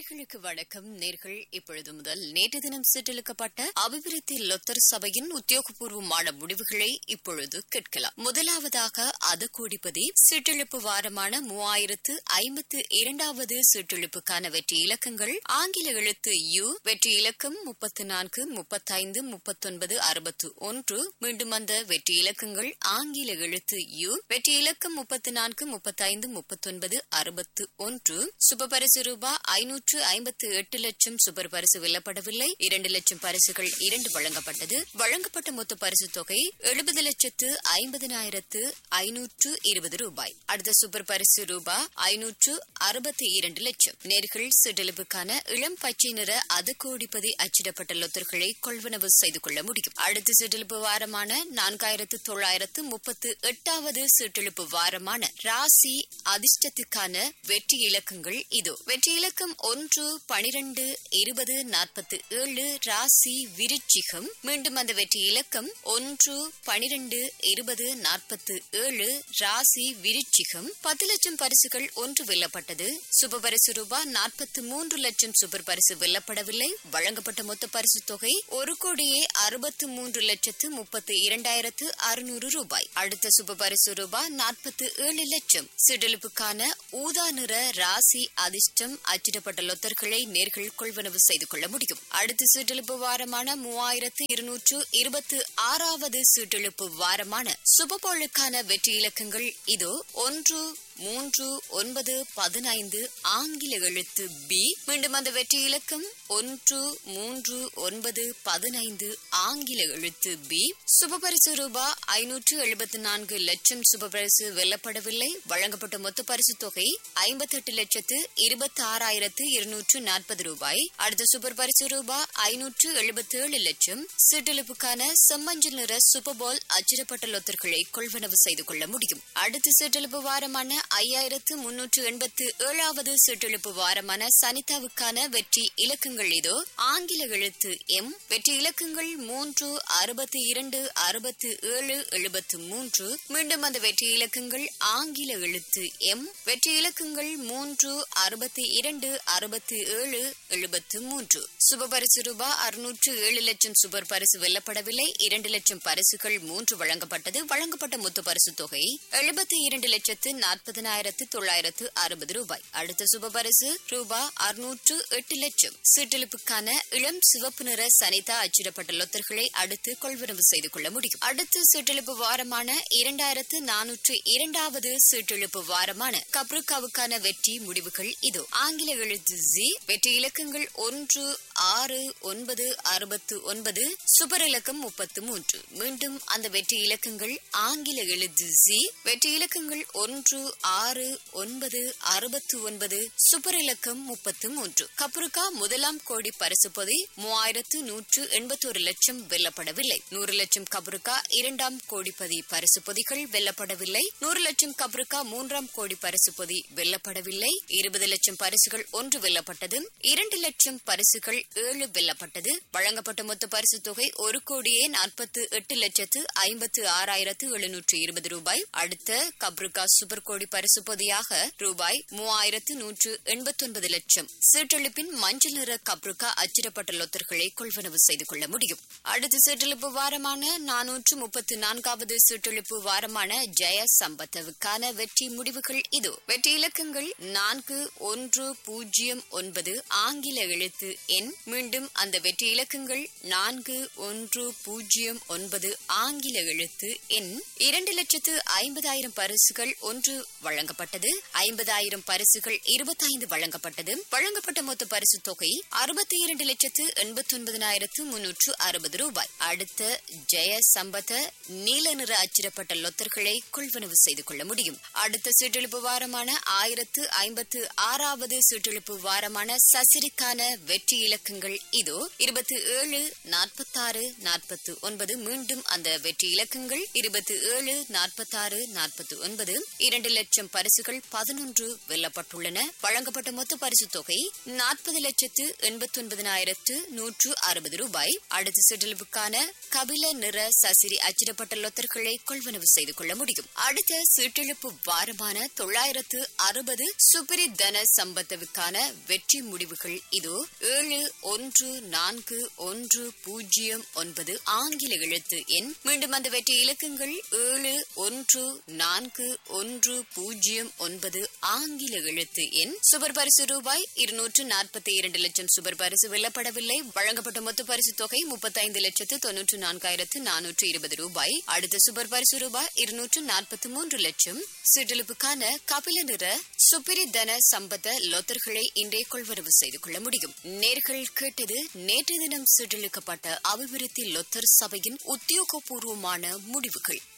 நேர்களுக்கு வணக்கம் நேர்கள் இப்பொழுது முதல் நேற்று தினம் சிற்றிழுக்கப்பட்ட அபிவிருத்தி லொத்தர் சபையின் உத்தியோகபூர்வமான முடிவுகளை இப்பொழுது கேட்கலாம் முதலாவதாக அது கூடிப்பதி சிற்றிழுப்பு வாரமான மூவாயிரத்து ஐம்பத்து இரண்டாவது சிற்றிழுப்புக்கான வெற்றி இலக்கங்கள் ஆங்கில எழுத்து யு வெற்றி இலக்கம் முப்பத்து நான்கு முப்பத்தைந்து முப்பத்தொன்பது அறுபத்து ஒன்று மீண்டும் அந்த வெற்றி இலக்கங்கள் ஆங்கில எழுத்து யு வெற்றி இலக்கம் முப்பத்து நான்கு முப்பத்தைந்து முப்பத்தொன்பது அறுபத்து ஒன்று சுபபரிசு ரூபாய் ஐநூற்று ஐம்பத்து எட்டு லட்சம் சுபர் பரிசு வெல்லப்படவில்லை இரண்டு லட்சம் பரிசுகள் இரண்டு வழங்கப்பட்டது வழங்கப்பட்ட மொத்த பரிசு தொகை எழுபது லட்சத்து ஐம்பதினாயிரத்து ஐநூற்று இருபது ரூபாய் அடுத்த சூப்பர் பரிசு ரூபாய் ஐநூற்று அறுபத்தி இரண்டு லட்சம் நேர்கள் சிற்றெலுப்புக்கான இளம் பச்சை நிற அது கோடிப்பதி அச்சிடப்பட்ட லொத்தர்களை கொள்வனவு செய்து கொள்ள முடியும் அடுத்த சிற்றெலுப்பு வாரமான நான்காயிரத்து தொள்ளாயிரத்து முப்பத்து எட்டாவது சிற்றெழுப்பு வாரமான ராசி அதிர்ஷ்டத்துக்கான வெற்றி இலக்கங்கள் இதோ வெற்றி இலக்கம் ஒன்று பனிரெண்டு இருபது நாற்பத்து ஏழு ராசி விருச்சிகம் மீண்டும் அந்த வெற்றி இலக்கம் ஒன்று பனிரெண்டு இருபது நாற்பத்து ஏழு ராசி விருச்சிகம் பத்து லட்சம் பரிசுகள் ஒன்று வெல்லப்பட்டது சுப பரிசு ரூபாய் நாற்பத்து மூன்று லட்சம் சூப்பர் பரிசு வெல்லப்படவில்லை வழங்கப்பட்ட மொத்த பரிசு தொகை ஒரு கோடியே அறுபத்து மூன்று லட்சத்து முப்பத்து இரண்டாயிரத்து அறுநூறு ரூபாய் அடுத்த சுப பரிசு ரூபாய் நாற்பத்து ஏழு லட்சம் சிடலுப்புக்கான ஊதா நிற ராசி அதிர்ஷ்டம் அச்சிடப்பட்ட லொத்தர்களை நேர்கள் கொள்வனவு செய்து கொள்ள முடியும் அடுத்த சீட்டெழுப்பு வாரமான மூவாயிரத்து இருநூற்று இருபத்து ஆறாவது சீட்டெழுப்பு வாரமான சுபபோலுக்கான வெற்றி இலக்கங்கள் இதோ ஒன்று மூன்று ஒன்பது பதினைந்து ஆங்கில எழுத்து பி மீண்டும் அந்த வெற்றி இலக்கம் ஒன்று மூன்று ஒன்பது பதினைந்து ஆங்கில எழுத்து பி சுபபரிசு ரூபா ஐநூற்று எழுபத்தி நான்கு லட்சம் சுபபரிசு வெல்லப்படவில்லை வழங்கப்பட்ட மொத்த பரிசு தொகை ஐம்பத்தெட்டு லட்சத்து இருபத்தி ஆறாயிரத்து இருநூற்று நாற்பது ரூபாய் அடுத்த சூப்பர் பரிசு ரூபா ஐநூற்று எழுபத்தி ஏழு லட்சம் சிற்றெழுப்புக்கான செம்மஞ்சள் நிற சூப்பர்பால் அச்சிடப்பட்ட லொத்தர்களை கொள்வனவு செய்து கொள்ள முடியும் அடுத்த சிற்றெழுப்பு வாரமான ஐயாயிரத்து முன்னூற்று எண்பத்து ஏழாவது சிற்றெழுப்பு வாரமான சனிதாவுக்கான வெற்றி இலக்கங்கள் இதோ ஆங்கில எழுத்து எம் வெற்றி இலக்கங்கள் மூன்று அறுபத்தி இரண்டு அறுபத்து ஏழு எழுபத்து மூன்று மீண்டும் அந்த வெற்றி இலக்கங்கள் ஆங்கில எழுத்து எம் வெற்றி இலக்கங்கள் மூன்று அறுபத்தி இரண்டு அறுபத்தி ஏழு எழுபத்து மூன்று சுபபரிசு ரூபா அறுநூற்று ஏழு லட்சம் சுபர் பரிசு வெல்லப்படவில்லை இரண்டு லட்சம் பரிசுகள் மூன்று வழங்கப்பட்டது வழங்கப்பட்ட மொத்த பரிசு தொகை எழுபத்தி இரண்டு லட்சத்து நாற்பதனாயிரத்து தொள்ளாயிரத்து அறுபது ரூபாய் அடுத்த சுப பரிசு ரூபா அறுநூற்று எட்டு லட்சம் சீட்டெழுப்புக்கான இளம் சிவப்பு நிற சனிதா அச்சிடப்பட்ட லொத்தர்களை அடுத்து கொள்வனவு செய்து கொள்ள முடியும் அடுத்து சீட்டெழுப்பு வாரமான இரண்டாயிரத்து நானூற்று இரண்டாவது சீட்டெழுப்பு வாரமான கப்ருக்காவுக்கான வெற்றி முடிவுகள் இதோ ஆங்கில எழுத்து ஜி வெற்றி இலக்கங்கள் ஒன்று ஆறு ஒன்பது அறுபத்து ஒன்பது சுபர் இலக்கம் முப்பத்து மூன்று மீண்டும் அந்த வெற்றி இலக்கங்கள் ஆங்கில எழுத்து ஜி வெற்றி இலக்கங்கள் ஒன்று ஆறு ஒன்பது அறுபத்து ஒன்பது சுபர் இலக்கம் முப்பத்து மூன்று கப்ருக்கா முதலாம் கோடி பரிசு பொதி மூவாயிரத்து நூற்று எண்பத்தோரு லட்சம் வெல்லப்படவில்லை நூறு லட்சம் கப்ருக்கா இரண்டாம் கோடிப்பதி பரிசு பொதிகள் வெல்லப்படவில்லை நூறு லட்சம் கப்ருக்கா மூன்றாம் கோடி பரிசு பொதி வெல்லப்படவில்லை இருபது லட்சம் பரிசுகள் ஒன்று வெல்லப்பட்டது இரண்டு லட்சம் பரிசுகள் ஏழு வெல்லப்பட்டது வழங்கப்பட்ட மொத்த பரிசு தொகை ஒரு கோடியே நாற்பத்து எட்டு லட்சத்து ஐம்பத்து ஆறாயிரத்து எழுநூற்று இருபது ரூபாய் அடுத்த கப்ருக்கா சூப்பர் கோடி பரிசு பொதியாக ரூபாய் மூவாயிரத்து நூற்று எண்பத்தொன்பது லட்சம் சீட்டெழுப்பின் மஞ்சள் நிற கப்ருக்கா அச்சிடப்பட்ட லொத்தர்களை கொள்வனவு செய்து கொள்ள முடியும் அடுத்த சீட்டெழுப்பு வாரமான நானூற்று முப்பத்து நான்காவது சீட்டெழுப்பு வாரமான ஜெய சம்பத்தவுக்கான வெற்றி முடிவுகள் இதோ வெற்றி இலக்கங்கள் நான்கு ஒன்று பூஜ்ஜியம் ஒன்பது ஆங்கில எழுத்து எண் மீண்டும் அந்த வெற்றி இலக்கங்கள் நான்கு ஒன்று பூஜ்ஜியம் ஒன்பது ஆங்கில எழுத்து எண் இரண்டு லட்சத்து ஐம்பதாயிரம் பரிசுகள் ஒன்று வழங்கப்பட்டது ஐம்பதாயிரம் பரிசுகள் இருபத்தைந்து வழங்கப்பட்டது வழங்கப்பட்ட மொத்த பரிசு தொகை அறுபத்தி இரண்டு லட்சத்து எண்பத்தி ஒன்பதினாயிரத்து முன்னூற்று அறுபது ரூபாய் அடுத்த ஜெய சம்பத நீல நிற அச்சிடப்பட்ட லொத்தர்களை கொள்வனவு செய்து கொள்ள முடியும் அடுத்த சீட்டெழுப்பு வாரமான ஆயிரத்து ஐம்பத்து ஆறாவது சீட்டெழுப்பு வாரமான சசிரிக்கான வெற்றி இலக்க இலக்கங்கள் இதோ இருபத்தி ஏழு நாற்பத்தாறு நாற்பத்தி ஒன்பது மீண்டும் அந்த வெற்றி இலக்கங்கள் இருபத்தி ஏழு நாற்பத்தாறு நாற்பத்தி ஒன்பது இரண்டு லட்சம் பரிசுகள் பதினொன்று வெல்லப்பட்டுள்ளன வழங்கப்பட்ட மொத்த பரிசு தொகை நாற்பது லட்சத்து எண்பத்தி ஒன்பதினாயிரத்து நூற்று அறுபது ரூபாய் அடுத்த சீட்டெழுப்புக்கான கபில நிற சசிரி அச்சிடப்பட்ட லொத்தர்களை கொள்வனவு செய்து கொள்ள முடியும் அடுத்த சீட்டெழுப்பு வாரமான தொள்ளாயிரத்து அறுபது சுபிரி தன சம்பத்தவுக்கான வெற்றி முடிவுகள் இதோ ஏழு ஒன்று நான்கு ஒன்று பூஜ்ஜியம் ஒன்பது ஆங்கில எழுத்து எண் மீண்டும் அந்த வெற்றி இலக்கங்கள் ஏழு ஒன்று நான்கு ஒன்று பூஜ்ஜியம் ஒன்பது ஆங்கில எழுத்து எண் சுபர் பரிசு ரூபாய் இருநூற்று நாற்பத்தி இரண்டு லட்சம் சுபர் பரிசு வெல்லப்படவில்லை வழங்கப்பட்ட மொத்த பரிசு தொகை முப்பத்தைந்து லட்சத்து தொன்னூற்று நான்காயிரத்து நானூற்று இருபது ரூபாய் அடுத்த சுபர் பரிசு ரூபாய் இருநூற்று நாற்பத்தி மூன்று லட்சம் சிற்றிலுப்புக்கான கபில நிற சுப்பிரி தன சம்பத்த லொத்தர்களை இன்றே கொள்வரவு செய்து கொள்ள முடியும் நேர்கள் கேட்டது நேற்று தினம் சிற்றிலுக்கப்பட்ட அபிவிருத்தி லொத்தர் சபையின் உத்தியோகபூர்வமான முடிவுகள்